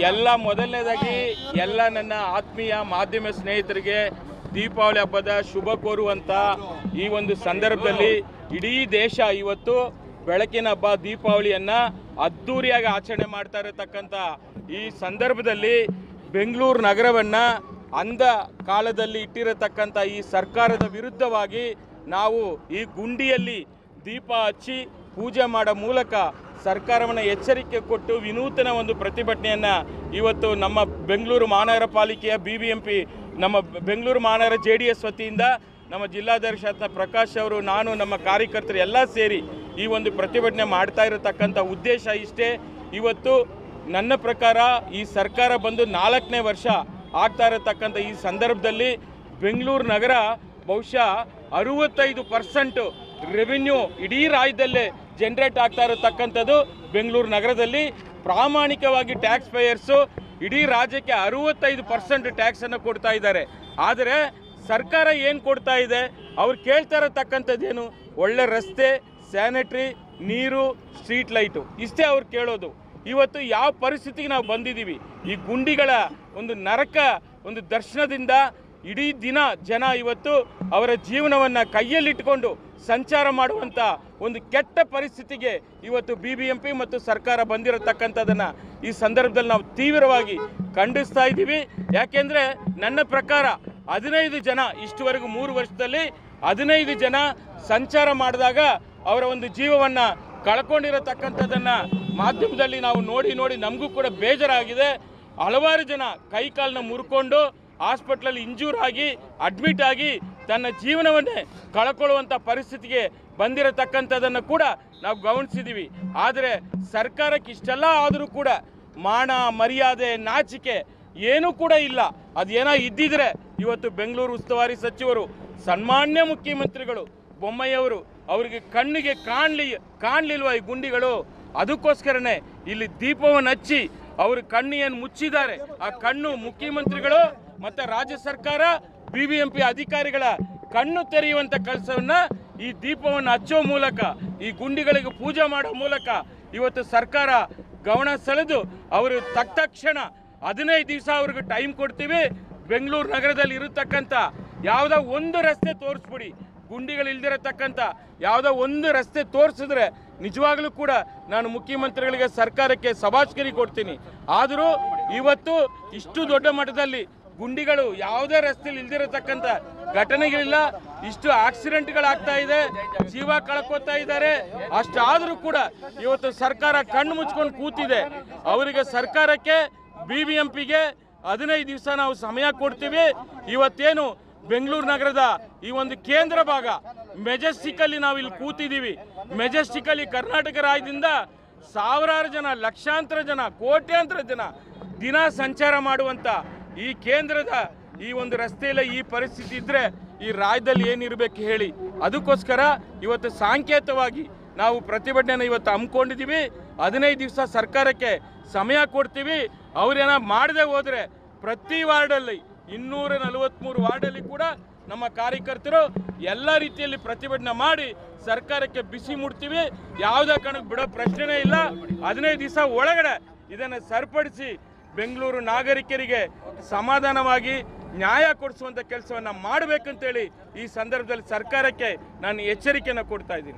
ಎಲ್ಲ ಮೊದಲನೇದಾಗಿ ಎಲ್ಲ ನನ್ನ ಆತ್ಮೀಯ ಮಾಧ್ಯಮ ಸ್ನೇಹಿತರಿಗೆ ದೀಪಾವಳಿ ಹಬ್ಬದ ಶುಭ ಕೋರುವಂತ ಈ ಒಂದು ಸಂದರ್ಭದಲ್ಲಿ ಇಡೀ ದೇಶ ಇವತ್ತು ಬೆಳಕಿನ ಹಬ್ಬ ದೀಪಾವಳಿಯನ್ನ ಅದ್ಧೂರಿಯಾಗಿ ಆಚರಣೆ ಮಾಡ್ತಾ ಇರತಕ್ಕಂಥ ಈ ಸಂದರ್ಭದಲ್ಲಿ ಬೆಂಗಳೂರು ನಗರವನ್ನ ಅಂಧ ಕಾಲದಲ್ಲಿ ಇಟ್ಟಿರತಕ್ಕಂಥ ಈ ಸರ್ಕಾರದ ವಿರುದ್ಧವಾಗಿ ನಾವು ಈ ಗುಂಡಿಯಲ್ಲಿ ದೀಪ ಹಚ್ಚಿ ಪೂಜೆ ಮಾಡೋ ಮೂಲಕ ಸರ್ಕಾರವನ್ನು ಎಚ್ಚರಿಕೆ ಕೊಟ್ಟು ವಿನೂತನ ಒಂದು ಪ್ರತಿಭಟನೆಯನ್ನು ಇವತ್ತು ನಮ್ಮ ಬೆಂಗಳೂರು ಮಹಾನಗರ ಪಾಲಿಕೆಯ ಬಿ ಬಿ ಎಂ ಪಿ ನಮ್ಮ ಬೆಂಗಳೂರು ಮಹಾನಗರ ಜೆ ಡಿ ಎಸ್ ವತಿಯಿಂದ ನಮ್ಮ ಜಿಲ್ಲಾಧ್ಯಕ್ಷ ಪ್ರಕಾಶ್ ಅವರು ನಾನು ನಮ್ಮ ಕಾರ್ಯಕರ್ತರು ಎಲ್ಲ ಸೇರಿ ಈ ಒಂದು ಪ್ರತಿಭಟನೆ ಮಾಡ್ತಾ ಇರತಕ್ಕಂಥ ಉದ್ದೇಶ ಇಷ್ಟೇ ಇವತ್ತು ನನ್ನ ಪ್ರಕಾರ ಈ ಸರ್ಕಾರ ಬಂದು ನಾಲ್ಕನೇ ವರ್ಷ ಆಗ್ತಾ ಇರತಕ್ಕಂಥ ಈ ಸಂದರ್ಭದಲ್ಲಿ ಬೆಂಗಳೂರು ನಗರ ಬಹುಶಃ ಅರುವತ್ತೈದು ಪರ್ಸೆಂಟು ರೆವಿನ್ಯೂ ಇಡೀ ರಾಜ್ಯದಲ್ಲೇ ಜನರೇಟ್ ಆಗ್ತಾ ಇರತಕ್ಕಂಥದ್ದು ಬೆಂಗಳೂರು ನಗರದಲ್ಲಿ ಪ್ರಾಮಾಣಿಕವಾಗಿ ಟ್ಯಾಕ್ಸ್ ಪೇಯರ್ಸು ಇಡೀ ರಾಜ್ಯಕ್ಕೆ ಅರುವತ್ತೈದು ಪರ್ಸೆಂಟ್ ಟ್ಯಾಕ್ಸನ್ನು ಕೊಡ್ತಾ ಇದ್ದಾರೆ ಆದರೆ ಸರ್ಕಾರ ಏನು ಕೊಡ್ತಾ ಇದೆ ಅವ್ರು ಕೇಳ್ತಾ ಇರತಕ್ಕಂಥದ್ದೇನು ಒಳ್ಳೆ ರಸ್ತೆ ಸ್ಯಾನಿಟ್ರಿ ನೀರು ಸ್ಟ್ರೀಟ್ ಲೈಟು ಇಷ್ಟೇ ಅವ್ರು ಕೇಳೋದು ಇವತ್ತು ಯಾವ ಪರಿಸ್ಥಿತಿಗೆ ನಾವು ಬಂದಿದ್ದೀವಿ ಈ ಗುಂಡಿಗಳ ಒಂದು ನರಕ ಒಂದು ದರ್ಶನದಿಂದ ಇಡೀ ದಿನ ಜನ ಇವತ್ತು ಅವರ ಜೀವನವನ್ನು ಕೈಯಲ್ಲಿಟ್ಟುಕೊಂಡು ಸಂಚಾರ ಮಾಡುವಂಥ ಒಂದು ಕೆಟ್ಟ ಪರಿಸ್ಥಿತಿಗೆ ಇವತ್ತು ಬಿ ಬಿ ಎಂ ಪಿ ಮತ್ತು ಸರ್ಕಾರ ಬಂದಿರತಕ್ಕಂಥದ್ದನ್ನು ಈ ಸಂದರ್ಭದಲ್ಲಿ ನಾವು ತೀವ್ರವಾಗಿ ಖಂಡಿಸ್ತಾ ಇದ್ದೀವಿ ಯಾಕೆಂದರೆ ನನ್ನ ಪ್ರಕಾರ ಹದಿನೈದು ಜನ ಇಷ್ಟುವರೆಗೂ ಮೂರು ವರ್ಷದಲ್ಲಿ ಹದಿನೈದು ಜನ ಸಂಚಾರ ಮಾಡಿದಾಗ ಅವರ ಒಂದು ಜೀವವನ್ನು ಕಳ್ಕೊಂಡಿರತಕ್ಕಂಥದ್ದನ್ನು ಮಾಧ್ಯಮದಲ್ಲಿ ನಾವು ನೋಡಿ ನೋಡಿ ನಮಗೂ ಕೂಡ ಬೇಜಾರಾಗಿದೆ ಹಲವಾರು ಜನ ಕೈ ಕಾಲನ್ನ ಮುರ್ಕೊಂಡು ಹಾಸ್ಪಿಟ್ಲಲ್ಲಿ ಇಂಜೂರ್ ಆಗಿ ಅಡ್ಮಿಟ್ ಆಗಿ ತನ್ನ ಜೀವನವನ್ನೇ ಕಳ್ಕೊಳ್ಳುವಂಥ ಪರಿಸ್ಥಿತಿಗೆ ಬಂದಿರತಕ್ಕಂಥದ್ದನ್ನು ಕೂಡ ನಾವು ಗಮನಿಸಿದ್ದೀವಿ ಆದರೆ ಸರ್ಕಾರಕ್ಕೆ ಇಷ್ಟೆಲ್ಲ ಆದರೂ ಕೂಡ ಮಾನ ಮರ್ಯಾದೆ ನಾಚಿಕೆ ಏನೂ ಕೂಡ ಇಲ್ಲ ಅದೇನೋ ಇದ್ದಿದ್ರೆ ಇವತ್ತು ಬೆಂಗಳೂರು ಉಸ್ತುವಾರಿ ಸಚಿವರು ಸನ್ಮಾನ್ಯ ಮುಖ್ಯಮಂತ್ರಿಗಳು ಬೊಮ್ಮಯ್ಯವರು ಅವರಿಗೆ ಕಣ್ಣಿಗೆ ಕಾಣ್ಲಿ ಕಾಣ್ಲಿಲ್ವ ಈ ಗುಂಡಿಗಳು ಅದಕ್ಕೋಸ್ಕರನೇ ಇಲ್ಲಿ ದೀಪವನ್ನು ಹಚ್ಚಿ ಅವರು ಕಣ್ಣು ಏನು ಮುಚ್ಚಿದ್ದಾರೆ ಆ ಕಣ್ಣು ಮುಖ್ಯಮಂತ್ರಿಗಳು ಮತ್ತೆ ರಾಜ್ಯ ಸರ್ಕಾರ ಬಿ ಬಿ ಎಂ ಪಿ ಅಧಿಕಾರಿಗಳ ಕಣ್ಣು ತೆರೆಯುವಂತ ಕೆಲಸವನ್ನ ಈ ದೀಪವನ್ನು ಹಚ್ಚೋ ಮೂಲಕ ಈ ಗುಂಡಿಗಳಿಗೆ ಪೂಜೆ ಮಾಡೋ ಮೂಲಕ ಇವತ್ತು ಸರ್ಕಾರ ಗಮನ ಸೆಳೆದು ಅವರು ತಕ್ಷಣ ಹದಿನೈದು ದಿವಸ ಅವ್ರಿಗೆ ಟೈಮ್ ಕೊಡ್ತೀವಿ ಬೆಂಗಳೂರು ನಗರದಲ್ಲಿ ಇರತಕ್ಕಂಥ ಯಾವುದೋ ಒಂದು ರಸ್ತೆ ತೋರಿಸ್ಬಿಡಿ ಗುಂಡಿಗಳು ಇಲ್ದಿರತಕ್ಕಂಥ ಯಾವುದೋ ಒಂದು ರಸ್ತೆ ತೋರಿಸಿದ್ರೆ ನಿಜವಾಗ್ಲೂ ಕೂಡ ನಾನು ಮುಖ್ಯಮಂತ್ರಿಗಳಿಗೆ ಸರ್ಕಾರಕ್ಕೆ ಸಭಾಷ್ಕರಿ ಕೊಡ್ತೀನಿ ಆದರೂ ಇವತ್ತು ಇಷ್ಟು ದೊಡ್ಡ ಮಟ್ಟದಲ್ಲಿ ಗುಂಡಿಗಳು ಯಾವುದೇ ರಸ್ತೆಯಲ್ಲಿ ಇಲ್ದಿರತಕ್ಕಂಥ ಘಟನೆಗಳಿಲ್ಲ ಇಷ್ಟು ಆಕ್ಸಿಡೆಂಟ್ಗಳಾಗ್ತಾ ಇದೆ ಜೀವ ಕಳ್ಕೊತಾ ಇದ್ದಾರೆ ಅಷ್ಟಾದರೂ ಕೂಡ ಇವತ್ತು ಸರ್ಕಾರ ಕಣ್ಣು ಮುಚ್ಕೊಂಡು ಕೂತಿದೆ ಅವರಿಗೆ ಸರ್ಕಾರಕ್ಕೆ ಬಿ ಬಿ ಎಂ ಪಿಗೆ ಹದಿನೈದು ದಿವಸ ನಾವು ಸಮಯ ಕೊಡ್ತೀವಿ ಇವತ್ತೇನು ಬೆಂಗಳೂರು ನಗರದ ಈ ಒಂದು ಕೇಂದ್ರ ಭಾಗ ಮೆಜೆಸ್ಟಿಕ್ ಅಲ್ಲಿ ನಾವು ಇಲ್ಲಿ ಕೂತಿದ್ದೀವಿ ಮೆಜೆಸ್ಟಿಕ್ ಅಲ್ಲಿ ಕರ್ನಾಟಕ ರಾಜ್ಯದಿಂದ ಸಾವಿರಾರು ಜನ ಲಕ್ಷಾಂತರ ಜನ ಕೋಟ್ಯಾಂತರ ಜನ ದಿನ ಸಂಚಾರ ಮಾಡುವಂತ ಈ ಕೇಂದ್ರದ ಈ ಒಂದು ರಸ್ತೆಯಲ್ಲಿ ಈ ಪರಿಸ್ಥಿತಿ ಇದ್ರೆ ಈ ರಾಜ್ಯದಲ್ಲಿ ಏನಿರಬೇಕು ಹೇಳಿ ಅದಕ್ಕೋಸ್ಕರ ಇವತ್ತು ಸಾಂಕೇತವಾಗಿ ನಾವು ಪ್ರತಿಭಟನೆನ ಇವತ್ತು ಹಮ್ಮಿಕೊಂಡಿದ್ದೀವಿ ಹದಿನೈದು ದಿವಸ ಸರ್ಕಾರಕ್ಕೆ ಸಮಯ ಕೊಡ್ತೀವಿ ಅವ್ರೇನ ಮಾಡದೆ ಹೋದ್ರೆ ಪ್ರತಿ ವಾರ್ಡಲ್ಲಿ ಇನ್ನೂರ ನಲವತ್ತ್ಮೂರು ವಾರ್ಡಲ್ಲಿ ಕೂಡ ನಮ್ಮ ಕಾರ್ಯಕರ್ತರು ಎಲ್ಲ ರೀತಿಯಲ್ಲಿ ಪ್ರತಿಭಟನೆ ಮಾಡಿ ಸರ್ಕಾರಕ್ಕೆ ಬಿಸಿ ಮುಡ್ತೀವಿ ಯಾವುದೇ ಕಾರಣಕ್ಕೆ ಬಿಡೋ ಪ್ರಶ್ನೆನೇ ಇಲ್ಲ ಹದಿನೈದು ದಿವಸ ಒಳಗಡೆ ಇದನ್ನು ಸರಿಪಡಿಸಿ ಬೆಂಗಳೂರು ನಾಗರಿಕರಿಗೆ ಸಮಾಧಾನವಾಗಿ ನ್ಯಾಯ ಕೊಡಿಸುವಂಥ ಕೆಲಸವನ್ನ ಮಾಡಬೇಕಂತೇಳಿ ಈ ಸಂದರ್ಭದಲ್ಲಿ ಸರ್ಕಾರಕ್ಕೆ ನಾನು ಎಚ್ಚರಿಕೆಯನ್ನು ಕೊಡ್ತಾ ಇದ್ದೀನಿ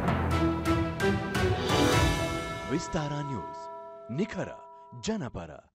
ವಿಸ್ತಾರ ನ್ಯೂಸ್ ನಿಖರ ಜನಪರ